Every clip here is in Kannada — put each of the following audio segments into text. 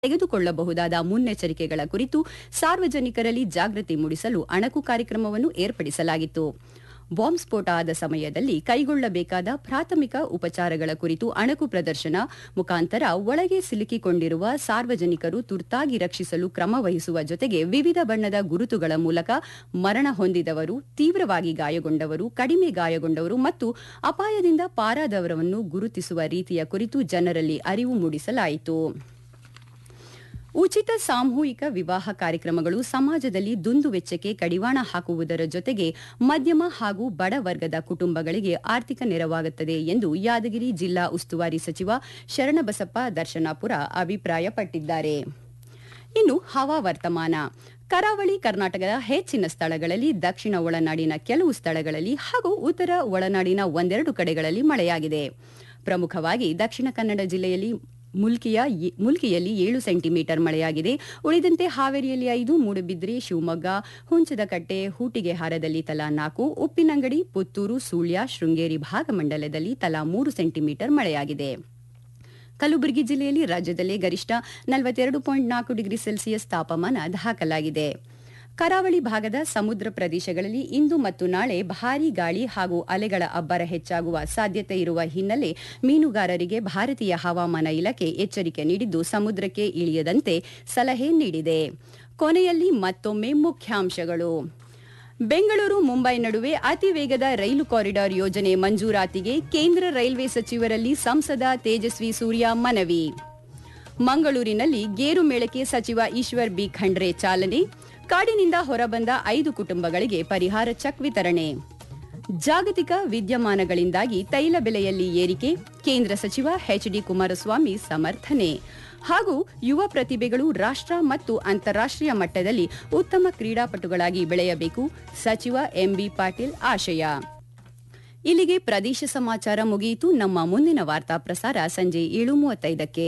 ತೆಗೆದುಕೊಳ್ಳಬಹುದಾದ ಮುನ್ನೆಚ್ಚರಿಕೆಗಳ ಕುರಿತು ಸಾರ್ವಜನಿಕರಲ್ಲಿ ಜಾಗೃತಿ ಮೂಡಿಸಲು ಅಣಕು ಕಾರ್ಯಕ್ರಮವನ್ನು ಏರ್ಪಡಿಸಲಾಗಿತ್ತು ಬಾಂಬ್ ಸ್ಫೋಟ ಆದ ಸಮಯದಲ್ಲಿ ಕೈಗೊಳ್ಳಬೇಕಾದ ಪ್ರಾಥಮಿಕ ಉಪಚಾರಗಳ ಕುರಿತು ಅಣಕು ಪ್ರದರ್ಶನ ಮುಖಾಂತರ ಒಳಗೆ ಸಿಲುಕಿಕೊಂಡಿರುವ ಸಾರ್ವಜನಿಕರು ತುರ್ತಾಗಿ ರಕ್ಷಿಸಲು ಕ್ರಮ ವಹಿಸುವ ಜೊತೆಗೆ ವಿವಿಧ ಬಣ್ಣದ ಗುರುತುಗಳ ಮೂಲಕ ಮರಣ ಹೊಂದಿದವರು ತೀವ್ರವಾಗಿ ಗಾಯಗೊಂಡವರು ಕಡಿಮೆ ಗಾಯಗೊಂಡವರು ಮತ್ತು ಅಪಾಯದಿಂದ ಪಾರಾದವರನ್ನು ಗುರುತಿಸುವ ರೀತಿಯ ಕುರಿತು ಜನರಲ್ಲಿ ಅರಿವು ಮೂಡಿಸಲಾಯಿತು ಉಚಿತ ಸಾಮೂಹಿಕ ವಿವಾಹ ಕಾರ್ಯಕ್ರಮಗಳು ಸಮಾಜದಲ್ಲಿ ದುಂದುವೆಚ್ಚಕ್ಕೆ ಕಡಿವಾಣ ಹಾಕುವುದರ ಜೊತೆಗೆ ಮಧ್ಯಮ ಹಾಗೂ ಬಡ ವರ್ಗದ ಕುಟುಂಬಗಳಿಗೆ ಆರ್ಥಿಕ ನೆರವಾಗುತ್ತದೆ ಎಂದು ಯಾದಗಿರಿ ಜಿಲ್ಲಾ ಉಸ್ತುವಾರಿ ಸಚಿವ ಶರಣಬಸಪ್ಪ ದರ್ಶನಾಪುರ ಅಭಿಪ್ರಾಯಪಟ್ಟಿದ್ದಾರೆ ಇನ್ನು ಹವಾವರ್ತಮಾನ ಕರಾವಳಿ ಕರ್ನಾಟಕದ ಹೆಚ್ಚಿನ ಸ್ಥಳಗಳಲ್ಲಿ ದಕ್ಷಿಣ ಒಳನಾಡಿನ ಕೆಲವು ಸ್ಥಳಗಳಲ್ಲಿ ಹಾಗೂ ಉತ್ತರ ಒಳನಾಡಿನ ಒಂದೆರಡು ಕಡೆಗಳಲ್ಲಿ ಮಳೆಯಾಗಿದೆ ಪ್ರಮುಖವಾಗಿ ದಕ್ಷಿಣ ಕನ್ನಡ ಜಿಲ್ಲೆಯಲ್ಲಿ ಮುಲ್ಕಿಯ ಮುಲ್ಕಿಯಲ್ಲಿ ಏಳು ಸೆಂಟಿಮೀಟರ್ ಮಳೆಯಾಗಿದೆ ಉಳಿದಂತೆ ಹಾವೇರಿಯಲ್ಲಿ ಐದು ಮೂಡುಬಿದ್ರೆ ಶಿವಮೊಗ್ಗ ಹುಂಚದಕಟ್ಟೆ ಹೂಟಿಗೆಹಾರದಲ್ಲಿ ತಲಾ ನಾಲ್ಕು ಉಪ್ಪಿನಂಗಡಿ ಪುತ್ತೂರು ಸುಳ್ಯ ಶೃಂಗೇರಿ ಭಾಗಮಂಡಲದಲ್ಲಿ ತಲಾ ಮೂರು ಸೆಂಟಿಮೀಟರ್ ಮಳೆಯಾಗಿದೆ ಕಲಬುರಗಿ ಜಿಲ್ಲೆಯಲ್ಲಿ ರಾಜ್ಯದಲ್ಲೇ ಗರಿಷ್ಠ ನಲವತ್ತೆರಡು ಪಾಯಿಂಟ್ ನಾಲ್ಕು ಡಿಗ್ರಿ ಸೆಲ್ಸಿಯಸ್ ತಾಪಮಾನ ದಾಖಲಾಗಿದೆ ಕರಾವಳಿ ಭಾಗದ ಸಮುದ್ರ ಪ್ರದೇಶಗಳಲ್ಲಿ ಇಂದು ಮತ್ತು ನಾಳೆ ಭಾರೀ ಗಾಳಿ ಹಾಗೂ ಅಲೆಗಳ ಅಬ್ಬರ ಹೆಚ್ಚಾಗುವ ಸಾಧ್ಯತೆ ಇರುವ ಹಿನ್ನೆಲೆ ಮೀನುಗಾರರಿಗೆ ಭಾರತೀಯ ಹವಾಮಾನ ಇಲಾಖೆ ಎಚ್ಚರಿಕೆ ನೀಡಿದ್ದು ಸಮುದ್ರಕ್ಕೆ ಇಳಿಯದಂತೆ ಸಲಹೆ ನೀಡಿದೆ ಕೊನೆಯಲ್ಲಿ ಮತ್ತೊಮ್ಮೆ ಮುಖ್ಯಾಂಶಗಳು ಬೆಂಗಳೂರು ಮುಂಬೈ ನಡುವೆ ಅತಿ ವೇಗದ ರೈಲು ಕಾರಿಡಾರ್ ಯೋಜನೆ ಮಂಜೂರಾತಿಗೆ ಕೇಂದ್ರ ರೈಲ್ವೆ ಸಚಿವರಲ್ಲಿ ಸಂಸದ ತೇಜಸ್ವಿ ಸೂರ್ಯ ಮನವಿ ಮಂಗಳೂರಿನಲ್ಲಿ ಗೇರು ಮೇಳಕ್ಕೆ ಸಚಿವ ಈಶ್ವರ್ ಬಿ ಖಂಡ್ರೆ ಚಾಲನೆ ಕಾಡಿನಿಂದ ಹೊರಬಂದ ಐದು ಕುಟುಂಬಗಳಿಗೆ ಪರಿಹಾರ ಚೆಕ್ ವಿತರಣೆ ಜಾಗತಿಕ ವಿದ್ಯಮಾನಗಳಿಂದಾಗಿ ತೈಲ ಬೆಲೆಯಲ್ಲಿ ಏರಿಕೆ ಕೇಂದ್ರ ಸಚಿವ ಎಚ್ಡಿ ಕುಮಾರಸ್ವಾಮಿ ಸಮರ್ಥನೆ ಹಾಗೂ ಯುವ ಪ್ರತಿಭೆಗಳು ರಾಷ್ಟ್ರ ಮತ್ತು ಅಂತಾರಾಷ್ಟ್ರೀಯ ಮಟ್ಟದಲ್ಲಿ ಉತ್ತಮ ಕ್ರೀಡಾಪಟುಗಳಾಗಿ ಬೆಳೆಯಬೇಕು ಸಚಿವ ಎಂಬಿ ಪಾಟೀಲ್ ಆಶಯ ಇಲ್ಲಿಗೆ ಪ್ರದೇಶ ಸಮಾಚಾರ ಮುಗಿಯಿತು ನಮ್ಮ ಮುಂದಿನ ವಾರ್ತಾ ಪ್ರಸಾರ ಸಂಜೆ ಏಳು ಮೂವತ್ತೈದಕ್ಕೆ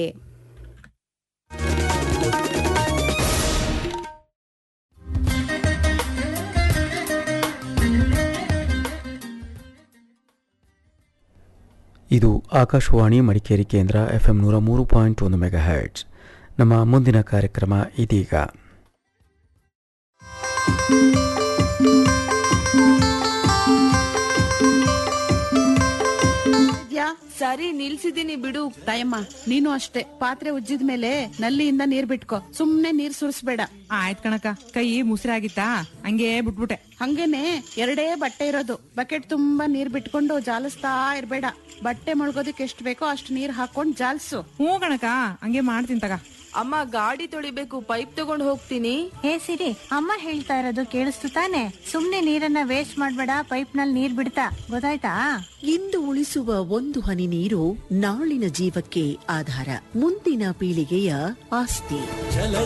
ಇದು ಆಕಾಶವಾಣಿ ಮಡಿಕೇರಿ ಕೇಂದ್ರ ಎಫ್ಎಂ ನೂರ ಮೂರು ಪಾಯಿಂಟ್ ಒಂದು ಮೆಗಾ ಹರ್ಟ್ಸ್ ನಮ್ಮ ಮುಂದಿನ ಕಾರ್ಯಕ್ರಮ ಇದೀಗ ಯಾ ಸರಿ ನಿಲ್ಸಿದೀನಿ ಬಿಡು ತಾಯಮ್ಮ ನೀನು ಅಷ್ಟೇ ಪಾತ್ರೆ ಉಜ್ಜಿದ ಮೇಲೆ ನಲ್ಲಿಯಿಂದ ನೀರ್ ಬಿಟ್ಕೋ ಸುಮ್ನೆ ನೀರ್ ಸುರಿಸ್ಬೇಡ ಆಯ್ತ್ ಕಣಕ ಕೈ ಮುಸಿರಾಗಿತ್ತಾ ಹಂಗೆ ಬಿಟ್ಬಿಟ್ಟೆ ಹಂಗೇನೆ ಎರಡೇ ಬಟ್ಟೆ ಇರೋದು ಬಕೆಟ್ ತುಂಬಾ ನೀರ್ ಬಿಟ್ಕೊಂಡು ಜಾಲಿಸ್ತಾ ಇರ್ಬೇಡ ಬಟ್ಟೆ ಮುಳುಗೋದಕ್ಕೆ ಎಷ್ಟ್ ಬೇಕೋ ಅಷ್ಟ್ ನೀರ್ ಹಾಕೊಂಡ್ ಜಾಲ್ಸು ಹ್ಞೂ ಕಣಕ ಹಂಗೆ ಮಾಡ್ತೀನಿ ತಗ ಅಮ್ಮ ಗಾಡಿ ತೊಳಿಬೇಕು ಪೈಪ್ ತಗೊಂಡ್ ಹೋಗ್ತೀನಿ ಹೇ ಸಿರಿ ಅಮ್ಮ ಹೇಳ್ತಾ ಇರೋದು ಕೇಳಿಸ್ತು ತಾನೆ ಸುಮ್ನೆ ನೀರನ್ನ ವೇಸ್ಟ್ ಮಾಡ್ಬೇಡ ಪೈಪ್ ನಲ್ಲಿ ನೀರ್ ಬಿಡ್ತಾ ಗೊತ್ತಾಯ್ತಾ ಇಂದು ಉಳಿಸುವ ಒಂದು ಹನಿ ನೀರು ನಾಳಿನ ಜೀವಕ್ಕೆ ಆಧಾರ ಮುಂದಿನ ಪೀಳಿಗೆಯ ಆಸ್ತಿ